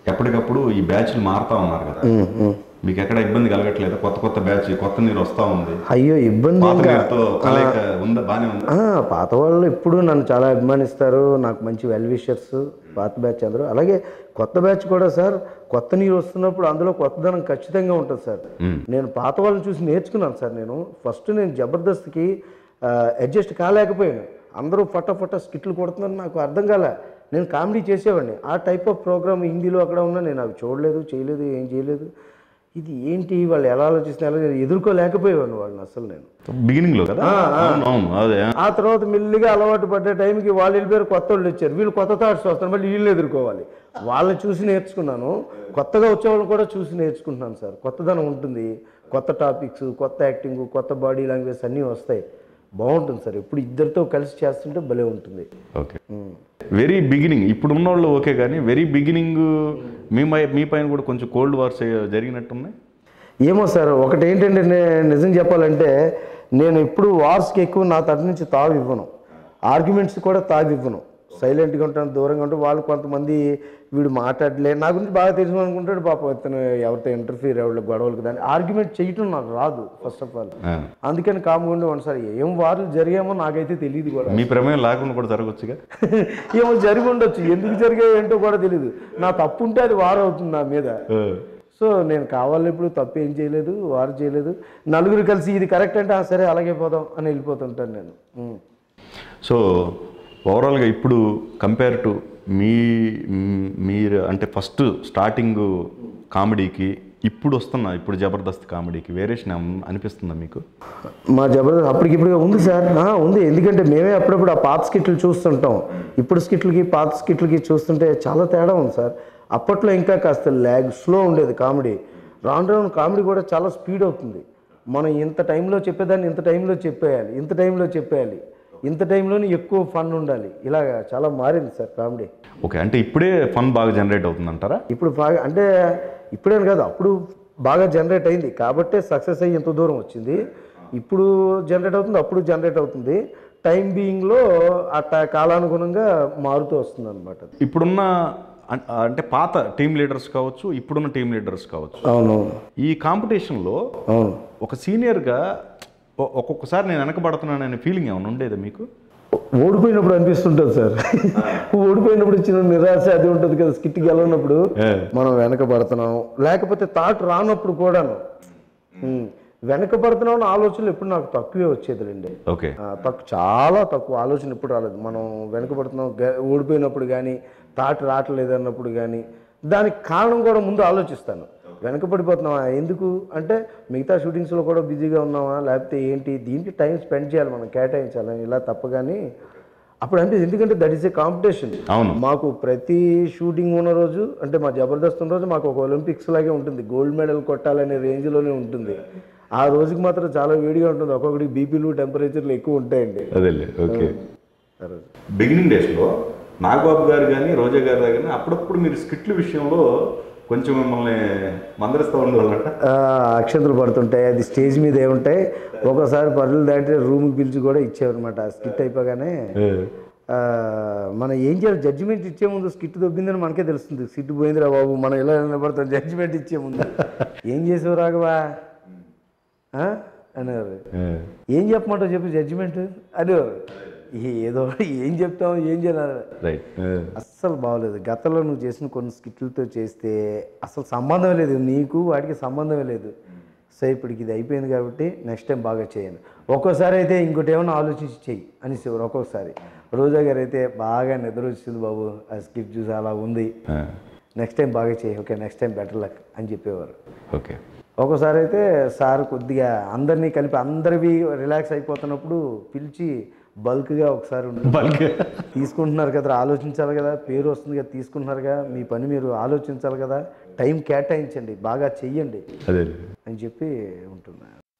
ఎప్పటికప్పుడు ఈ బ్యాచ్లు మారుతా ఉన్నారు కదా మీకు ఎక్కడ ఇబ్బంది కలగట్లేదు కొత్త కొత్త బ్యాచ్ కొత్త నీరు వస్తా ఉంది అయ్యో ఇబ్బంది పాత ఏం కా- నీరుతో కలయిక ఉందా బానే ఉందా ఆ, పాత వాళ్ళు ఎప్పుడు నన్ను చాలా అభిమానిస్తారు నాకు మంచి వెల్ విషర్స్ పాత బ్యాచ్ అందరూ అలాగే కొత్త బ్యాచ్ కూడా సార్ కొత్త నీరు వస్తున్నప్పుడు అందులో కొత్తదనం ఖచ్చితంగా ఉంటుంది సార్ నేను పాత వాళ్ళని చూసి నేర్చుకున్నాను సార్ నేను ఫస్ట్ నేను జబర్దస్త్కి అడ్జస్ట్ కాలేకపోయాను అందరూ ఫట ఫట స్కిట్లు కొడుతున్నారు నాకు అర్థం కాలే నేను కామెడీ చేసేవాడిని ఆ టైప్ ఆఫ్ ప్రోగ్రామ్ హిందీలో అక్కడ ఉన్నా నేను అవి చూడలేదు చేయలేదు ఏం చేయలేదు ఇది ఏంటి వాళ్ళు ఎలా ఆలోచిస్తున్నారు ఎలా ఎదుర్కోలేకపోయేవాడిని వాళ్ళని అసలు నేను బిగినింగ్ లో కదా అవును అవును అదే ఆ తర్వాత మెల్లిగా అలవాటు పడ్డ టైంకి వాళ్ళు వెళ్ళిపోయారు కొత్త వాళ్ళు వచ్చారు వీళ్ళు కొత్త థాట్స్ వస్తారు మళ్ళీ వీళ్ళు ఎదుర్కోవాలి వాళ్ళని చూసి నేర్చుకున్నాను కొత్తగా వచ్చే వాళ్ళని కూడా చూసి నేర్చుకుంటున్నాను సార్ కొత్తదనం ఉంటుంది కొత్త టాపిక్స్ కొత్త యాక్టింగ్ కొత్త బాడీ లాంగ్వేజ్ అన్నీ వస్తాయి బాగుంటుంది సార్ ఇప్పుడు ఇద్దరితో కలిసి చేస్తుంటే భలే ఉంటుంది ఓకే వెరీ బిగినింగ్ ఇప్పుడు ఉన్న వాళ్ళు ఓకే కానీ వెరీ బిగినింగ్ మీ మై- మీ పైన కూడా కొంచెం కోల్డ్ వార్స్ జరిగినట్టున్నాయి ఏమో సార్ ఒకటి ఏంటంటే నేను నిజం చెప్పాలంటే నేను ఇప్పుడు వార్స్కి ఎక్కువ నా తరఫు నుంచి తావి ఇవ్వను ఆర్గ్యుమెంట్స్ కూడా తావి ఇవ్వను సైలెంట్గా ఉంటాను దూరంగా ఉంటాను వాళ్ళు కొంతమంది వీడు మాట్లాడలే నా గురించి బాగా తెలుసు అనుకుంటాడు పాపం ఇతను ఎవరితో ఇంటర్ఫీర్ ఎవరి గొడవలకు దాన్ని ఆర్గ్యుమెంట్ చేయటం నాకు రాదు ఫస్ట్ ఆఫ్ ఆల్ ఆ. అందుకని కామ్గా ఉండి ఒకసారి ఏం వార్లు జరిగామో నాకైతే తెలియదు కూడా మీ ప్రమేయం లేకుండా కూడా జరగచ్చుగా ఏమో జరిగి ఉండొచ్చు ఎందుకు జరిగాయో ఏంటో కూడా తెలియదు నా తప్పు ఉంటే అది వార్ అవుతుంది నా మీద సో నేను కావాలని ఇప్పుడు తప్పు ఏం చేయలేదు వారు చేయలేదు నలుగురు కలిసి ఇది కరెక్ట్ అంటే "ఆ, సరే అలాగే పోదాం అని వెళ్ళిపోతుంటాను నేను ఉమ్. సో ఓవరాల్గా ఇప్పుడు కంపేర్ టు మీ మ్, మీరు అంటే ఫస్ట్ స్టార్టింగ్ కామెడీకి ఇప్పుడు వస్తున్న ఇప్పుడు జబర్దస్త్ కామెడీకి వేరియేషన్ ఏమన్నా అనిపిస్తుందా మీకు మా జబర్దస్త్ అప్పటికిప్పుడు ఉంది సార్ ఆ, ఉంది ఎందుకంటే మేమే అప్పుడప్పుడు ఆ పాత స్కిట్లు చూస్తుంటాం ఇప్పుడు స్కిట్లకి పాత స్కిట్లకి చూస్తుంటే చాలా తేడా ఉంది సార్ అప్పట్లో ఇంకా కాస్త ల్యాగ్ స్లో ఉండేది కామెడీ రాను రాను కామెడీ కూడా చాలా స్పీడ్ అవుతుంది మనం ఇంత టైంలో చెప్పేదాన్ని ఇంత టైంలో చెప్పేయాలి ఇంత టైంలో చెప్పేయాలి ఇంత టైంలోనే ఎక్కువ ఫన్ ఉండాలి ఇలాగా చాలా మారింది సార్ కామెడీ ఓకే అంటే ఇప్పుడే ఫన్ బాగా జనరేట్ అవుతుందంటారా ఇప్పుడు బాగా అంటే ఇప్పుడేం కాదు అప్పుడు బాగా జనరేట్ అయింది కాబట్టే సక్సెస్ అయ్యి ఇంత దూరం వచ్చింది ఇప్పుడు జనరేట్ అవుతుంది అప్పుడు జనరేట్ అవుతుంది టైం బీయింగ్లో ఆ ట- కాలానుగుణంగా మారుతూ వస్తుంది అనమాట ఇప్పుడున్న అం- అంటే పాత టీమ్ లీడర్స్ కావచ్చు ఇప్పుడున్న టీమ్ లీడర్స్ కావచ్చు అవును ఈ కాంపిటీషన్లో అవును ఒక సీనియర్గా ఒ- ఒక్కొక్కసారి నేను వెనకబడుతున్నాననే ఫీలింగ్ ఏమైనా ఉండేదా మీకు ఓడిపోయినప్పుడు అనిపిస్తుంటుంది సార్ ఓడిపోయినప్పుడు ఇచ్చిన నిరాశ అది ఉంటుంది కదా స్కిట్కి వెళ్ళినప్పుడు మనం వెనకబడుతున్నాం లేకపోతే థాట్ రానప్పుడు కూడాను ఉమ్, వెనకబడుతున్నాం అన్న ఆలోచనలు ఎప్పుడు నాకు తక్కువే వచ్చేదిలేండి ఓకే ఆ, తక్కువ చాలా తక్కువ ఆలోచన ఎప్పుడు రాలేదు మనం వెనకబడుతున్నాం గ- ఓడిపోయినప్పుడు కానీ తాటి రావట్లేదు అన్నప్పుడు కానీ దానికి కారణం కూడా ముందు ఆలోచిస్తాను వెనకబడిపోతున్నావా ఎందుకు అంటే మిగతా షూటింగ్స్లో కూడా బిజీగా ఉన్నావా లేకపోతే ఏంటి దీనికి టైం స్పెండ్ చేయాలి మనం కేటాయించాలి ఇలా తప్ప కానీ అప్పుడు అంటే ఎందుకంటే దట్ ఈస్ ఏ కాంపిటీషన్ అవును మాకు ప్రతి షూటింగ్ ఉన్న రోజు అంటే మా జబర్దస్త్ ఉన్న రోజు మాకు ఒక ఒలింపిక్స్ లాగే ఉంటుంది గోల్డ్ మెడల్ కొట్టాలనే రేంజ్లోనే ఉంటుంది ఆ రోజుకి మాత్రం చాలా వేడిగా ఉంటుంది ఒక్కొక్కడికి బీపీలు టెంపరేచర్లు ఎక్కువ ఉంటాయండి అదేలే ఓకే ఆ రోజు బిగినింగ్ డేస్లో నాగబాబు గారు కానీ రోజా గారి దగ్గర కానీ అప్పుడప్పుడు మీరు స్కిట్ల విషయంలో కొంచెం మిమ్మల్ని మందరిస్తూ ఉండేవాళ్ళంట ఆ, అక్షంతలు పడుతుంటాయి అది స్టేజ్ మీద ఏముంటాయి ఒక్కోసారి పనులు దాటి రూమ్కి పిలిచి కూడా ఇచ్చేవన్నమాట స్కిట్ అయిపోగానే ఆ, మనం ఏం చేయాలి జడ్జిమెంట్ ఇచ్చే ముందు స్కిట్ దొబ్బిందని మనకే తెలుస్తుంది స్కిట్ పోయిందిరా బాబు మనం ఇలా నిలబడతాం జడ్జిమెంట్ ఇచ్చే ముందు ఏం చేసావు రాఘవా ఆ? అనేవారు ఏం చెప్పమంటావు చెప్పు జడ్జిమెంట్ అనేవారు ఏదో ఏం చెప్తాం ఏం చేయాలి రైట్ అస్సలు బాగోలేదు గతంలో నువ్వు చేసిన కొన్ని స్కిట్లతో చేస్తే అసలు సంబంధం లేదు నీకు వాటికి సంబంధమే లేదు సో ఇప్పటికి ఇది అయిపోయింది కాబట్టి నెక్స్ట్ టైం బాగా చేయను ఒక్కోసారి అయితే ఇంకోటి ఏమైనా ఆలోచించి చెయ్యి అనేసేవారు ఒక్కొక్కసారి రోజా గారు అయితే బాగా నిద్ర వచ్చింది బాబు ఆ స్కిట్ చూసి అలా ఉంది నెక్స్ట్ టైం బాగా చేయి okay next time better luck అని చెప్పేవారు ఓకే ఒక్కోసారి అయితే సార్ కొద్దిగా అందరినీ కలిపి అందరివి రిలాక్స్ అయిపోతున్నప్పుడు పిలిచి బల్క్గా ఒకసారి ఉండు. బల్క్ తీసుకుంటున్నారు కదా ఆలోచించాలి కదా పేరు వస్తుంది కదా తీసుకుంటున్నారుగా మీ పని మీరు ఆలోచించాలి కదా టైం కేటాయించండి బాగా చెయ్యండి అదే అని చెప్పి ఉంటున్నాను